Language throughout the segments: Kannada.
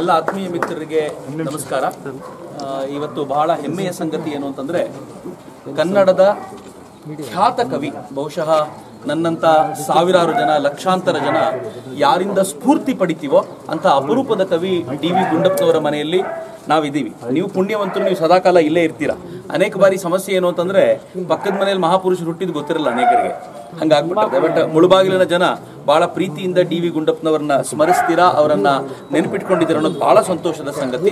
ಎಲ್ಲ ಆತ್ಮೀಯ ಮಿತ್ರರಿಗೆ ನಮಸ್ಕಾರ ಆ, ಇವತ್ತು ಬಹಳ ಹೆಮ್ಮೆಯ ಸಂಗತಿ ಏನು ಅಂತಂದ್ರೆ ಕನ್ನಡದ ಖ್ಯಾತ ಕವಿ ಬಹುಶಃ ನನ್ನಂತ ಸಾವಿರಾರು ಜನ ಲಕ್ಷಾಂತರ ಜನ ಯಾರಿಂದ ಸ್ಫೂರ್ತಿ ಪಡಿತೀವೋ ಅಂತ ಅಪರೂಪದ ಕವಿ ಡಿ ವಿ ಗುಂಡಪ್ಪನವರ ಮನೆಯಲ್ಲಿ ನಾವಿದ್ದೀವಿ ನೀವು ಪುಣ್ಯವಂತರು ನೀವು ಸದಾಕಾಲ ಇಲ್ಲೇ ಇರ್ತೀರಾ ಅನೇಕ ಬಾರಿ ಸಮಸ್ಯೆ ಏನು ಅಂತಂದ್ರೆ ಪಕ್ಕದ ಮನೆಯಲ್ಲಿ ಮಹಾಪುರುಷರು ಹುಟ್ಟಿದ್ ಗೊತ್ತಿರಲ್ಲ ಅನೇಕರಿಗೆ ಹಂಗಾಗ್ಬಿಟ್ಟದೆ ಬಟ್ ಮುಳುಬಾಗಿಲಿನ ಜನ ಬಹಳ ಪ್ರೀತಿಯಿಂದ ಡಿ ವಿ ಗುಂಡಪ್ಪನವರನ್ನ ಸ್ಮರಿಸ್ತೀರಾ ಅವರನ್ನ ನೆನಪಿಟ್ಕೊಂಡಿದ್ದೀರ ಅನ್ನೋದು ಬಹಳ ಸಂತೋಷದ ಸಂಗತಿ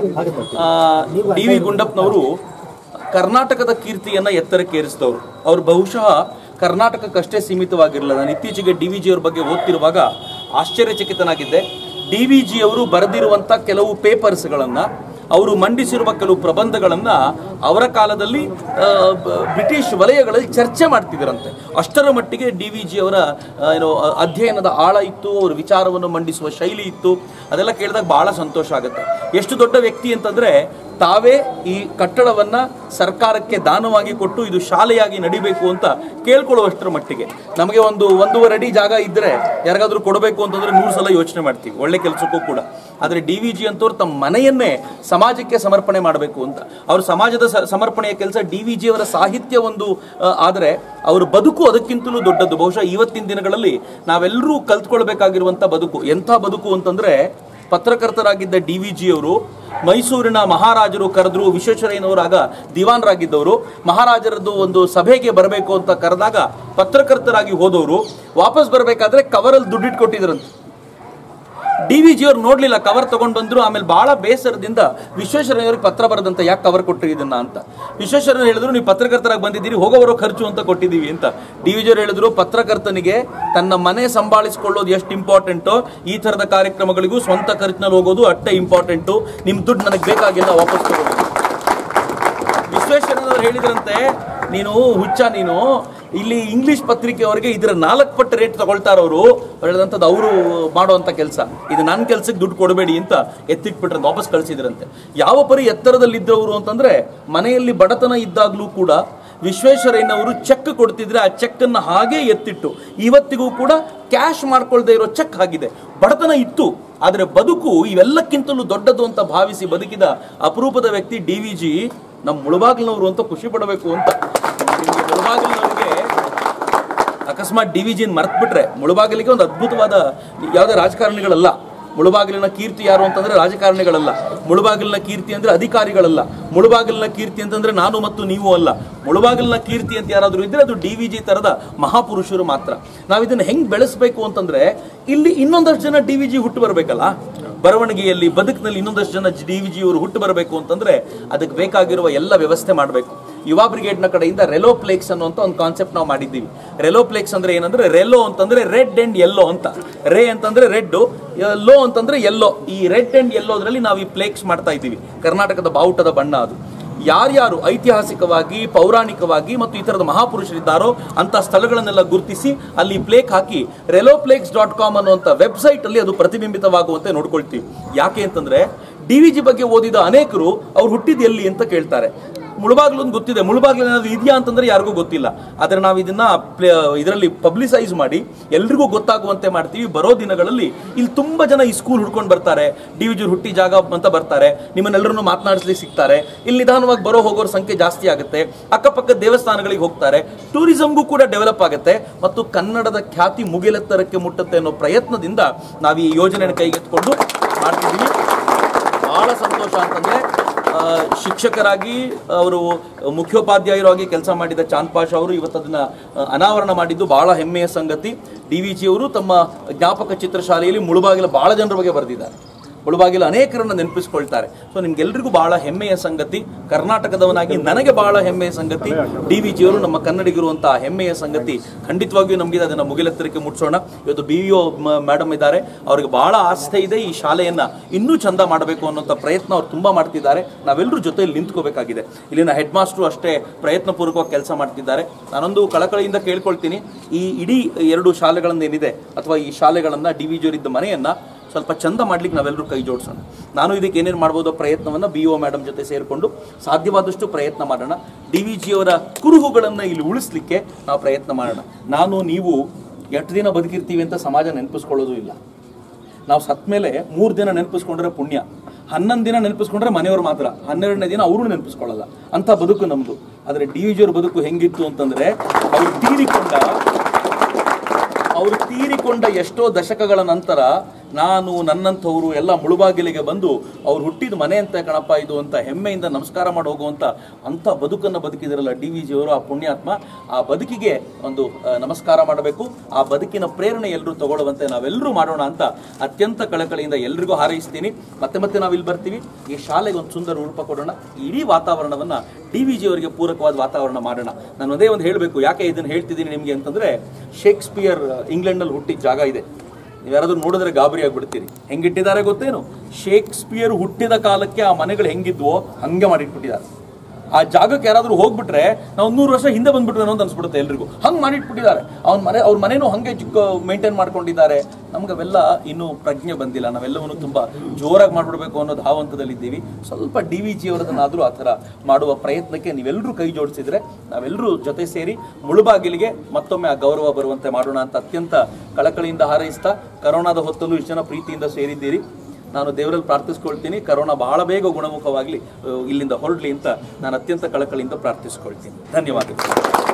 ಡಿ ವಿ ಗುಂಡಪ್ಪನವರು ಕರ್ನಾಟಕದ ಕೀರ್ತಿಯನ್ನ ಎತ್ತರಕ್ಕೇರಿಸಿದವರು ಅವರು ಬಹುಶಃ ಕರ್ನಾಟಕಕ್ಕಷ್ಟೇ ಸೀಮಿತವಾಗಿರಲಿಲ್ಲ ನಾನು ಇತ್ತೀಚೆಗೆ ಡಿ ವಿ ಜಿ ಅವ್ರ ಬಗ್ಗೆ ಓದ್ತಿರುವಾಗ ಆಶ್ಚರ್ಯಚಕಿತನಾಗಿದ್ದೆ ಡಿ ವಿ ಜಿ ಅವರು ಬರೆದಿರುವಂಥ ಕೆಲವು ಪೇಪರ್ಸ್ಗಳನ್ನ ಅವರು ಮಂಡಿಸಿರುವ ಕೆಲವು ಪ್ರಬಂಧಗಳನ್ನ ಅವರ ಕಾಲದಲ್ಲಿ ಆ, ಬ- ಬ್ರಿಟಿಷ್ ವಲಯಗಳಲ್ಲಿ ಚರ್ಚೆ ಮಾಡ್ತಿದ್ದರಂತೆ ಅಷ್ಟರ ಮಟ್ಟಿಗೆ ಡಿ ವಿ ಜಿ ಅವರ ಆ, ಏನು ಅ- ಅಧ್ಯಯನದ ಆಳ ಇತ್ತು ಅವರ ವಿಚಾರವನ್ನು ಮಂಡಿಸುವ ಶೈಲಿ ಇತ್ತು ಅದೆಲ್ಲ ಕೇಳಿದಾಗ ಬಹಳ ಸಂತೋಷ ಆಗುತ್ತೆ ಎಷ್ಟು ದೊಡ್ಡ ವ್ಯಕ್ತಿ ಅಂತಂದ್ರೆ ತಾವೇ ಈ ಕಟ್ಟಡವನ್ನ ಸರ್ಕಾರಕ್ಕೆ ದಾನವಾಗಿ ಕೊಟ್ಟು ಇದು ಶಾಲೆಯಾಗಿ ನಡಿಬೇಕು ಅಂತ ಕೇಳ್ಕೊಳ್ಳುವಷ್ಟರ ಮಟ್ಟಿಗೆ ನಮಗೆ ಒಂದು ಒಂದೂವರೆ ಅಡಿ ಜಾಗ ಇದ್ರೆ ಯಾರಿಗಾದ್ರೂ ಕೊಡಬೇಕು ಅಂತಂದ್ರೆ ನೂರು ಸಲ ಯೋಚನೆ ಮಾಡ್ತೀವಿ ಒಳ್ಳೆ ಕೆಲಸಕ್ಕೂ ಕೂಡ ಆದರೆ ಡಿ ವಿ ಜಿ ಅಂತವ್ರು ತಮ್ಮ ಮನೆಯನ್ನೇ ಸಮಾಜಕ್ಕೆ ಸಮರ್ಪಣೆ ಮಾಡಬೇಕು ಅಂತ ಅವ್ರ ಸಮಾಜದ ಸ- ಸಮರ್ಪಣೆಯ ಕೆಲಸ ಡಿ ವಿ ಜಿ ಅವರ ಸಾಹಿತ್ಯ ಒಂದು ಆ, ಆದರೆ ಅವ್ರ ಬದುಕು ಅದಕ್ಕಿಂತಲೂ ದೊಡ್ಡದು ಬಹುಶಃ ಇವತ್ತಿನ ದಿನಗಳಲ್ಲಿ ನಾವೆಲ್ಲರೂ ಕಲ್ತ್ಕೊಳ್ಬೇಕಾಗಿರುವಂತ ಬದುಕು ಎಂಥ ಬದುಕು ಅಂತಂದ್ರೆ ಪತ್ರಕರ್ತರಾಗಿದ್ದ ಡಿ ವಿ ಜಿ ಅವರು ಮೈಸೂರಿನ ಮಹಾರಾಜರು ಕರೆದ್ರು ವಿಶ್ವೇಶ್ವರಯ್ಯನವರು ಆಗ ದಿವಾನರಾಗಿದ್ದವರು ಮಹಾರಾಜರದ್ದು ಒಂದು ಸಭೆಗೆ ಬರಬೇಕು ಅಂತ ಕರೆದಾಗ ಪತ್ರಕರ್ತರಾಗಿ ಹೋದವರು ವಾಪಸ್ ಬರಬೇಕಾದ್ರೆ ಕವರಲ್ಲಿ ದುಡ್ಡಿಟ್ಟು ಕೊಟ್ಟಿದ್ರಂತೆ ಡಿ ವಿ ಜಿ ಅವ್ರು ನೋಡ್ಲಿಲ್ಲ ಕವರ್ ತಗೊಂಡ್ ಬಂದ್ರು ಆಮೇಲೆ ಬಹಳ ಬೇಸರದಿಂದ ವಿಶ್ವೇಶ್ವರಯ್ಯವ್ರಿಗೆ ಪತ್ರ ಬರೆದಂತ ಯಾಕೆ ಕವರ್ ಕೊಟ್ಟರಿ ಇದನ್ನ ಅಂತ ವಿಶ್ವೇಶ್ವರಯ್ಯ ಹೇಳಿದ್ರು ನೀವು ಪತ್ರಕರ್ತರಾಗಿ ಬಂದಿದ್ದೀರಿ ಹೋಗೋವರೋ ಖರ್ಚು ಅಂತ ಕೊಟ್ಟಿದ್ದೀವಿ ಅಂತ ಡಿ ವಿ ಜಿ ಅವ್ರು ಹೇಳಿದ್ರು ಪತ್ರಕರ್ತನಿಗೆ ತನ್ನ ಮನೆ ಸಂಭಾಳಿಸ್ಕೊಳ್ಳೋದು ಎಷ್ಟು ಇಂಪಾರ್ಟೆಂಟೋ ಈ ತರದ ಕಾರ್ಯಕ್ರಮಗಳಿಗೂ ಸ್ವಂತ ಖರ್ಚಿನಲ್ಲಿ ಹೋಗೋದು ಅಷ್ಟೇ ಇಂಪಾರ್ಟೆಂಟು ನಿಮ್ ದುಡ್ಡು ನನಗೆ ಬೇಕಾಗಿಲ್ಲ ವಾಪಸ್ ತಗೋಬೇಕು ವಿಶ್ವೇಶ್ವರಯ್ಯನವರು ಹೇಳಿದ್ರಂತೆ ನೀನು ಹುಚ್ಚ ನೀನು ಇಲ್ಲಿ ಇಂಗ್ಲಿಷ್ ಪತ್ರಿಕೆಯವರಿಗೆ ಇದರ ನಾಲ್ಕು ಪಟ್ಟು ರೇಟ್ ತಗೊಳ್ತಾರವರು ಹೇಳಿದಂಥದ್ದು ಅವರು ಮಾಡುವಂಥ ಕೆಲಸ ಇದು ನನ್ನ ಕೆಲಸಕ್ಕೆ ದುಡ್ಡು ಕೊಡಬೇಡಿ ಅಂತ ಎತ್ತಿಟ್ಬಿಟ್ರೆ ವಾಪಸ್ ಕಳಿಸಿದ್ರಂತೆ ಯಾವ ಪರಿ ಎತ್ತರದಲ್ಲಿದ್ದವರು ಅಂತಂದ್ರೆ ಮನೆಯಲ್ಲಿ ಬಡತನ ಇದ್ದಾಗಲೂ ಕೂಡ ವಿಶ್ವೇಶ್ವರಯ್ಯನವರು ಚೆಕ್ ಕೊಡ್ತಿದ್ರೆ ಆ ಚೆಕ್ ಅನ್ನ ಹಾಗೆ ಎತ್ತಿಟ್ಟು ಇವತ್ತಿಗೂ ಕೂಡ ಕ್ಯಾಶ್ ಮಾಡ್ಕೊಳ್ದೇ ಇರೋ ಚೆಕ್ ಆಗಿದೆ ಬಡತನ ಇತ್ತು ಆದರೆ ಬದುಕು ಇವೆಲ್ಲಕ್ಕಿಂತಲೂ ದೊಡ್ಡದು ಅಂತ ಭಾವಿಸಿ ಬದುಕಿದ ಅಪರೂಪದ ವ್ಯಕ್ತಿ ಡಿ ವಿ ಜಿ ನಮ್ಮ ಮುಳುಬಾಗಿಲಿನವರು ಅಂತ ಖುಷಿ ಪಡಬೇಕು ಅಂತ ನಿಮ್ಗೆ ಮುಳುಬಾಗಿಲಿನವ್ರಿಗೆ ಅಕಸ್ಮಾತ್ ಡಿ ವಿ ಜಿನ್ ಮರ್ತ್ಬಿಟ್ರೆ ಮುಳುಬಾಗಿಲಿಗೆ ಒಂದು ಅದ್ಭುತವಾದ ಯಾವುದೇ ರಾಜಕಾರಣಿಗಳಲ್ಲ ಮುಳುಬಾಗಿಲಿನ ಕೀರ್ತಿ ಯಾರು ಅಂತಂದ್ರೆ ರಾಜಕಾರಣಿಗಳಲ್ಲ ಮುಳುಬಾಗಿಲಿನ ಕೀರ್ತಿ ಅಂದ್ರೆ ಅಧಿಕಾರಿಗಳಲ್ಲ ಮುಳುಬಾಗಿಲಿನ ಕೀರ್ತಿ ಅಂತಂದ್ರೆ ನಾನು ಮತ್ತು ನೀವು ಅಲ್ಲ ಮುಳುಬಾಗಿಲಿನ ಕೀರ್ತಿ ಅಂತ ಯಾರಾದರೂ ಇದ್ರೆ ಅದು ಡಿ ವಿ ಜಿ ತರದ ಮಹಾಪುರುಷರು ಮಾತ್ರ ನಾವು ಇದನ್ನ ಹೆಂಗ್ ಬೆಳೆಸಬೇಕು ಅಂತಂದ್ರೆ ಇಲ್ಲಿ ಇನ್ನೊಂದಷ್ಟು ಜನ ಡಿ ವಿ ಜಿ ಹುಟ್ಟು ಬರಬೇಕಲ್ಲ ಬರವಣಿಗೆಯಲ್ಲಿ ಬದುಕಿನಲ್ಲಿ ಇನ್ನೊಂದಷ್ಟು ಜನ ಡಿ ವಿ ಜಿ ಅವರು ಹುಟ್ಟು ಬರಬೇಕು ಅಂತಂದ್ರೆ ಅದಕ್ಕೆ ಬೇಕಾಗಿರುವ ಎಲ್ಲ ವ್ಯವಸ್ಥೆ ಮಾಡಬೇಕು ಯುವ ಬ್ರಿಗೇಡ್ನ ಕಡೆಯಿಂದ ರೆಲೋ ಪ್ಲೇಕ್ಸ್ ಅನ್ನುವಂಥ ಒಂದು ಕಾನ್ಸೆಪ್ಟ್ ನಾವು ಮಾಡಿದ್ದೀವಿ ರೆಲೋ ಪ್ಲೇಕ್ಸ್ ಅಂದ್ರೆ ಏನಂದ್ರೆ ರೆಲೋ ಅಂತಂದ್ರೆ ರೆಡ್ ಅಂಡ್ ಯೆಲ್ಲೋ ಅಂತ ರೇ ಅಂತಂದ್ರೆ ರೆಡ್ ಲೋ ಅಂತಂದ್ರೆ ಯೆಲ್ಲೋ ಈ ರೆಡ್ ಅಂಡ್ ಯೆಲ್ಲೋದ್ರಲ್ಲಿ ನಾವು ಈ ಪ್ಲೇಕ್ಸ್ ಮಾಡ್ತಾ ಇದ್ದೀವಿ ಕರ್ನಾಟಕದ ಬಾವುಟದ ಬಣ್ಣ ಅದು ಯಾರ್ಯಾರು ಐತಿಹಾಸಿಕವಾಗಿ ಪೌರಾಣಿಕವಾಗಿ ಮತ್ತು ಈ ಥರದ ಮಹಾಪುರುಷರಿದ್ದಾರೋ ಅಂತ ಸ್ಥಳಗಳನ್ನೆಲ್ಲ ಗುರುತಿಸಿ ಅಲ್ಲಿ ಪ್ಲೇಕ್ ಹಾಕಿ ರೆಲೋ ಪ್ಲೇಕ್ಸ್ ಡಾಟ್ ಕಾಮ್ ಅನ್ನುವಂಥ ವೆಬ್ಸೈಟ್ ಅಲ್ಲಿ ಅದು ಪ್ರತಿಬಿಂಬಿತವಾಗುವಂತೆ ನೋಡ್ಕೊಳ್ತೀವಿ ಯಾಕೆ ಅಂತಂದ್ರೆ ಡಿ ವಿ ಜಿ ಬಗ್ಗೆ ಓದಿದ ಅನೇಕರು ಅವ್ರು ಹುಟ್ಟಿದ ಎಲ್ಲಿ ಅಂತ ಕೇಳ್ತಾರೆ ಮುಳುಬಾಗ್ಲು ಒಂದು ಗೊತ್ತಿದೆ ಮುಳುಬಾಗ್ಲು ಏನಾದ್ರು ಇದೆಯಾ ಅಂತಂದ್ರೆ ಯಾರಿಗೂ ಗೊತ್ತಿಲ್ಲ ಆದ್ರೆ ನಾವು ಇದನ್ನ ಇದರಲ್ಲಿ ಪಬ್ಲಿಸೈಸ್ ಮಾಡಿ ಎಲ್ರಿಗೂ ಗೊತ್ತಾಗುವಂತೆ ಮಾಡ್ತೀವಿ ಬರೋ ದಿನಗಳಲ್ಲಿ ಇಲ್ಲಿ ತುಂಬಾ ಜನ ಈ ಸ್ಕೂಲ್ ಹುಡ್ಕೊಂಡು ಬರ್ತಾರೆ ಡಿ ವಿ ಜಿ ಹುಟ್ಟಿ ಜಾಗ ಅಂತ ಬರ್ತಾರೆ ನಿಮ್ಮನ್ನೆಲ್ಲರನ್ನು ಮಾತನಾಡಿಸ್ಲಿಕ್ಕೆ ಸಿಗ್ತಾರೆ ಇಲ್ಲಿ ನಿಧಾನವಾಗಿ ಬರೋ ಹೋಗೋರ ಸಂಖ್ಯೆ ಜಾಸ್ತಿ ಆಗುತ್ತೆ ಅಕ್ಕಪಕ್ಕ ದೇವಸ್ಥಾನಗಳಿಗೆ ಹೋಗ್ತಾರೆ ಟೂರಿಸಂಗೂ ಕೂಡ ಡೆವಲಪ್ ಆಗುತ್ತೆ ಮತ್ತು ಕನ್ನಡದ ಖ್ಯಾತಿ ಮುಗಿಲೆತ್ತರಕ್ಕೆ ಮುಟ್ಟುತ್ತೆ ಅನ್ನೋ ಪ್ರಯತ್ನದಿಂದ ನಾವು ಈ ಯೋಜನೆಯನ್ನು ಕೈಗೆತ್ತಿಕೊಂಡು ಮಾಡ್ತಿದ್ದೀವಿ ಬಹಳ ಸಂತೋಷ ಅಂತಂದ್ರೆ ಆ, ಶಿಕ್ಷಕರಾಗಿ ಅವರು ಮುಖ್ಯೋಪಾಧ್ಯಾಯರಾಗಿ ಕೆಲಸ ಮಾಡಿದ ಚಾಂದ್ ಪಾಷ್ ಅವರು ಇವತ್ತು ಅದನ್ನ ಆ, ಅನಾವರಣ ಮಾಡಿದ್ದು ಬಹಳ ಹೆಮ್ಮೆಯ ಸಂಗತಿ ಡಿ ವಿ ಜಿ ಅವರು ತಮ್ಮ ಜ್ಞಾಪಕ ಚಿತ್ರಶಾಲೆಯಲ್ಲಿ ಮುಳುಬಾಗಿಲ ಬಹಳ ಜನರ ಬಗ್ಗೆ ಬರೆದಿದ್ದಾರೆ ಮುಳುಬಾಗಿಲು ಅನೇಕರನ್ನ ನೆನಪಿಸ್ಕೊಳ್ತಾರೆ ಸೊ ನಿಮ್ಗೆಲ್ರಿಗೂ ಬಹಳ ಹೆಮ್ಮೆಯ ಸಂಗತಿ ಕರ್ನಾಟಕದವನಾಗಿ ನನಗೆ ಬಹಳ ಹೆಮ್ಮೆಯ ಸಂಗತಿ ಡಿ ವಿ ಜಿಯವರು ನಮ್ಮ ಕನ್ನಡಿಗರುವಂತಹ ಹೆಮ್ಮೆಯ ಸಂಗತಿ ಖಂಡಿತವಾಗಿಯೂ ನಮಗೆ ಅದನ್ನ ಮುಗಿಲೆತ್ತರಕ್ಕೆ ಮುಟ್ಸೋಣ ಇವತ್ತು ಬಿ ಒ ಮೇಡಮ್ ಇದ್ದಾರೆ ಅವ್ರಿಗೆ ಬಹಳ ಆಸ್ಥೆ ಇದೆ ಈ ಶಾಲೆಯನ್ನ ಇನ್ನೂ ಚಂದ ಮಾಡಬೇಕು ಅನ್ನೋಂಥ ಪ್ರಯತ್ನ ಅವ್ರು ತುಂಬಾ ಮಾಡ್ತಿದ್ದಾರೆ ನಾವೆಲ್ಲರೂ ಜೊತೆಯಲ್ಲಿ ನಿಂತ್ಕೋಬೇಕಾಗಿದೆ ಇಲ್ಲಿನ ಹೆಡ್ ಮಾಸ್ಟ್ರು ಅಷ್ಟೇ ಪ್ರಯತ್ನಪೂರ್ವಕವಾಗಿ ಕೆಲಸ ಮಾಡ್ತಿದ್ದಾರೆ ನಾನೊಂದು ಕಳಕಳಿಯಿಂದ ಕೇಳ್ಕೊಳ್ತೀನಿ ಈ ಇಡೀ ಎರಡು ಶಾಲೆಗಳನ್ನೇನಿದೆ ಅಥವಾ ಈ ಶಾಲೆಗಳನ್ನ ಡಿ ವಿ ಜಿಯವರಿದ್ದ ಮನೆಯನ್ನ ಸ್ವಲ್ಪ ಚಂದ ಮಾಡ್ಲಿಕ್ಕೆ ನಾವೆಲ್ಲರೂ ಕೈ ಜೋಡಿಸೋಣ ನಾನು ಇದಕ್ಕೆ ಏನೇನು ಮಾಡ್ಬೋದೋ ಪ್ರಯತ್ನವನ್ನು ಬಿ ಒ ಮೇಡಮ್ ಜೊತೆ ಸೇರಿಕೊಂಡು ಸಾಧ್ಯವಾದಷ್ಟು ಪ್ರಯತ್ನ ಮಾಡೋಣ ಡಿ ವಿ ಜಿಯವರ ಕುರುಹುಗಳನ್ನು ಇಲ್ಲಿ ಉಳಿಸ್ಲಿಕ್ಕೆ ನಾವು ಪ್ರಯತ್ನ ಮಾಡೋಣ ನಾನು ನೀವು ಎಷ್ಟು ದಿನ ಬದುಕಿರ್ತೀವಿ ಅಂತ ಸಮಾಜ ನೆನಪಿಸ್ಕೊಳ್ಳೋದು ಇಲ್ಲ ನಾವು ಸತ್ ಮೇಲೆ ಮೂರು ದಿನ ನೆನಪಿಸ್ಕೊಂಡ್ರೆ ಪುಣ್ಯ ಹನ್ನೊಂದು ದಿನ ನೆನಪಿಸ್ಕೊಂಡ್ರೆ ಮನೆಯವರು ಮಾತ್ರ ಹನ್ನೆರಡನೇ ದಿನ ಅವರು ನೆನಪಿಸ್ಕೊಳ್ಳಲ್ಲ ಅಂತ ಬದುಕು ನಮ್ದು ಆದ್ರೆ ಡಿ ವಿಜಿಯವ್ರ ಬದುಕು ಹೆಂಗಿತ್ತು ಅಂತಂದ್ರೆ ಅವ್ರು ತೀರಿಕೊಂಡ ಅವರು ತೀರಿಕೊಂಡ ಎಷ್ಟೋ ದಶಕಗಳ ನಂತರ ನಾನು ನನ್ನಂಥವ್ರು ಎಲ್ಲ ಮುಳುಬಾಗಿಲಿಗೆ ಬಂದು ಅವ್ರು ಹುಟ್ಟಿದ ಮನೆ ಅಂತ ಕಣಪ್ಪ ಇದು ಅಂತ ಹೆಮ್ಮೆಯಿಂದ ನಮಸ್ಕಾರ ಮಾಡಿ ಹೋಗುವಂಥ ಅಂಥ ಬದುಕನ್ನು ಬದುಕಿದಿರಲ್ಲ ಡಿ ವಿ ಜಿಯವರು ಆ ಪುಣ್ಯಾತ್ಮ ಆ ಬದುಕಿಗೆ ಒಂದು ಆ, ನಮಸ್ಕಾರ ಮಾಡಬೇಕು ಆ ಬದುಕಿನ ಪ್ರೇರಣೆ ಎಲ್ಲರೂ ತಗೊಳ್ಳುವಂತೆ ನಾವೆಲ್ಲರೂ ಮಾಡೋಣ ಅಂತ ಅತ್ಯಂತ ಕಳಕಳಿಯಿಂದ ಎಲ್ರಿಗೂ ಹಾರೈಸ್ತೀನಿ ಮತ್ತೆ ಮತ್ತೆ ನಾವು ಇಲ್ಲಿ ಬರ್ತೀವಿ ಈ ಶಾಲೆಗೆ ಒಂದು ಸುಂದರ ರೂಪ ಕೊಡೋಣ ಇಡೀ ವಾತಾವರಣವನ್ನ ಡಿ ವಿ ಜಿ ಅವರಿಗೆ ಪೂರಕವಾದ ವಾತಾವರಣ ಮಾಡೋಣ ನಾನು ಒಂದೇ ಒಂದು ಹೇಳಬೇಕು ಯಾಕೆ ಇದನ್ನು ಹೇಳ್ತಿದ್ದೀನಿ ನಿಮಗೆ ಅಂತಂದ್ರೆ ಶೇಕ್ಸ್ಪಿಯರ್ ಇಂಗ್ಲೆಂಡಲ್ಲಿ ಹುಟ್ಟಿದ ಜಾಗ ಇದೆ ನೀವು ಯಾರಾದ್ರೂ ನೋಡಿದ್ರೆ ಗಾಬರಿ ಆಗ್ಬಿಡ್ತೀರಿ ಹೆಂಗಿಟ್ಟಿದ್ದಾರೆ ಗೊತ್ತೇನು ಶೇಕ್ಸ್ಪಿಯರ್ ಹುಟ್ಟಿದ ಕಾಲಕ್ಕೆ ಆ ಮನೆಗಳು ಹೆಂಗಿದ್ವೋ ಹಂಗೆ ಮಾಡಿಟ್ಬಿಟ್ಟಿದ್ದಾರೆ ಆ ಜಾಗಕ್ಕೆ ಯಾರಾದ್ರೂ ಹೋಗ್ಬಿಟ್ರೆ ನಾವು ನೂರು ವರ್ಷ ಹಿಂದೆ ಬಂದ್ಬಿಟ್ರೆ ಅಂತ ಅನ್ಸ್ಬಿಡುತ್ತೆ ಎಲ್ರಿಗೂ ಹಂಗೆ ಮಾಡಿಟ್ಬಿಟ್ಟಿದ್ದಾರೆ ಅವ್ನ ಮನೆ ಅವ್ರ ಮನೇನು ಹಂಗೆ ಚಿಕ್ಕ ಮೇಂಟೈನ್ ಮಾಡ್ಕೊಂಡಿದ್ದಾರೆ ನಮ್ಗೆ ಅವೆಲ್ಲ ಇನ್ನೂ ಪ್ರಜ್ಞೆ ಬಂದಿಲ್ಲ ನಾವೆಲ್ಲವನ್ನು ತುಂಬಾ ಜೋರಾಗಿ ಮಾಡ್ಬಿಡ್ಬೇಕು ಅನ್ನೋ ಧಾವಂತದಲ್ಲಿದ್ದೀವಿ ಸ್ವಲ್ಪ ಡಿ ವಿ ಜಿ ಅವರದನ್ನಾದರೂ ಆ ಥರ ಮಾಡುವ ಪ್ರಯತ್ನಕ್ಕೆ ನೀವೆಲ್ಲರೂ ಕೈ ಜೋಡಿಸಿದ್ರೆ ನಾವೆಲ್ಲರೂ ಜೊತೆ ಸೇರಿ ಮುಳುಬಾಗಿಲಿಗೆ ಮತ್ತೊಮ್ಮೆ ಆ ಗೌರವ ಬರುವಂತೆ ಮಾಡೋಣ ಅಂತ ಅತ್ಯಂತ ಕಳಕಳಿಯಿಂದ ಹಾರೈಸ್ತಾ ಕರೋನಾದ ಹೊತ್ತಲ್ಲೂ ಇಷ್ಟು ಜನ ಪ್ರೀತಿಯಿಂದ ಸೇರಿದ್ದೀರಿ ನಾನು ದೇವರಲ್ಲಿ ಪ್ರಾರ್ಥಿಸ್ಕೊಳ್ತೀನಿ ಕರೋನಾ ಬಹಳ ಬೇಗ ಗುಣಮುಖವಾಗಲಿ ಇಲ್ಲಿಂದ ಹೊರಡ್ಲಿ ಅಂತ ನಾನು ಅತ್ಯಂತ ಕಳಕಳಿಯಿಂದ ಪ್ರಾರ್ಥಿಸ್ಕೊಳ್ತೀನಿ ಧನ್ಯವಾದಗಳು